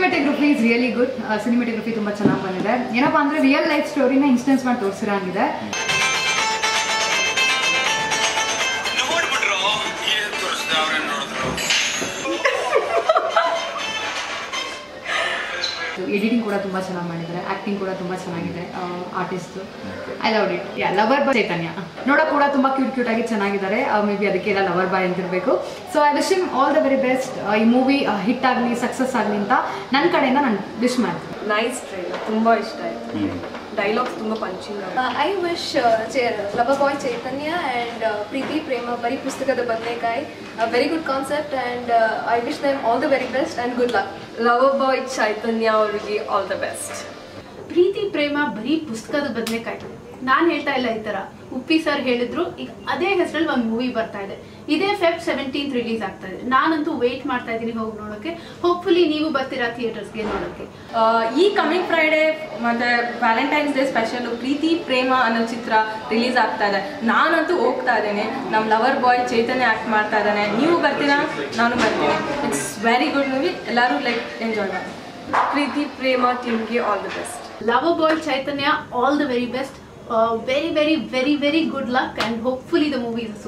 cinematography is really good cinematography ತುಂಬ ಚೆನ್ನಾಗಿ ಬಂದಿದೆ ಏನಪ್ಪ ಅಂದರೆ ರಿಯಲ್ ಲೈಫ್ ಸ್ಟೋರಿನ ಇನ್ಸ್ಟೆನ್ಸ್ ಮಾಡಿ ತೋರಿಸಿರೋ ಹಂಗಿದೆ ನೋಡ್ಬಿಟ್ರು ಏನ್ ತೋರಿಸ್ದೆ ಅವ್ರೇನ್ ನೋಡಿದ್ರು ಎಡಿಟಿಂಗ್ ಕೂಡ ತುಂಬ ಚೆನ್ನಾಗಿ ಮಾಡಿದ್ದಾರೆ ಆ್ಯಕ್ಟಿಂಗ್ ಕೂಡ ತುಂಬ ಚೆನ್ನಾಗಿದೆ artist I love it yeah lover boy Chaitanya ನೋಡೋಕೆ ಕೂಡ ತುಂಬ ಕ್ಯೂಟ್ ಕ್ಯೂಟ್ ಆಗಿ ಚೆನ್ನಾಗಿದ್ದಾರೆ ಮೇ ಬಿ ಅದಕ್ಕೆಲ್ಲ ಲವರ್ ಬಾಯ್ ಅಂತಿರಬೇಕು so I wish him all the very best ಈ ಮೂವಿ ಹಿಟ್ ಆಗಲಿ ಸಕ್ಸಸ್ ಆಗಲಿ ಅಂತ ನನ್ನ ಕಡೆಯಿಂದ ನಾನು ವಿಶ್ ಮಾಡ್ತೀನಿ ನೈಸ್ ಟ್ರೈಲರ್ ತುಂಬಾ ಇಷ್ಟ ಆಯ್ತು ಡೈಲಾಗ್ಸ್ ತುಂಬಾ punching I wish lover boy Chaitanya and Preethi Prema Bari Pusthakada Badanekayi very good concept and I wish them all the very best and good luck lover boy Chaitanya ಅವರಿಗೆ all the best Preethi Prema Bari Pusthakada ಬದನೆಕಾಯಿ ನಾನು ಹೇಳ್ತಾ ಇಲ್ಲ ಈ ತರ ಉಪ್ಪಿ ಸರ್ ಹೇಳಿದ್ರು ಈಗ ಅದೇ ಹೆಸರಲ್ಲಿ ಒಂದು ಮೂವಿ ಬರ್ತಾ ಇದೆ ಇದೇ ಫೆಬ್ ಸೆವೆಂಟೀನ್ತ್ ರಿಲೀಸ್ ಆಗ್ತಾ ಇದೆ ನಾನಂತೂ ವೇಟ್ ಮಾಡ್ತಾ ಇದ್ದೀನಿ ಹೋಗಿ ನೋಡೋಕೆ ಹೋಪ್ಫುಲಿ ನೀವು ಬರ್ತೀರಾ ಥಿಯೇಟರ್ಸ್ಗೆ ನೋಡೋಕೆ ಈ ಕಮಿಂಗ್ ಫ್ರೈಡೆ ಮತ್ತೆ Valentine's Day special Preethi Prema ಅನ್ನೋ ಚಿತ್ರ ರಿಲೀಸ್ ಆಗ್ತಾ ಇದೆ ನಾನಂತೂ ಹೋಗ್ತಾ ಇದ್ದೇನೆ ನಮ್ಮ ಲವರ್ ಬಾಯ್ ಚೈತನ್ಯ ಆಕ್ಟ್ ಮಾಡ್ತಾ ಇದ್ದಾನೆ ನೀವು ಬರ್ತೀರಾ ನಾನು ಬರ್ತೀನಿ ಇಟ್ಸ್ ವೆರಿ ಗುಡ್ ಮೂವಿ ಎಲ್ಲರೂ ಲೈಕ್ ಎಂಜಾಯ್ ಮಾಡಿ ಪ್ರೀತಿ ಪ್ರೇಮ ಟೀಮ್ಗೆ all the best love boy Chaitanya all the very best very very very very good luck and hopefully the movie is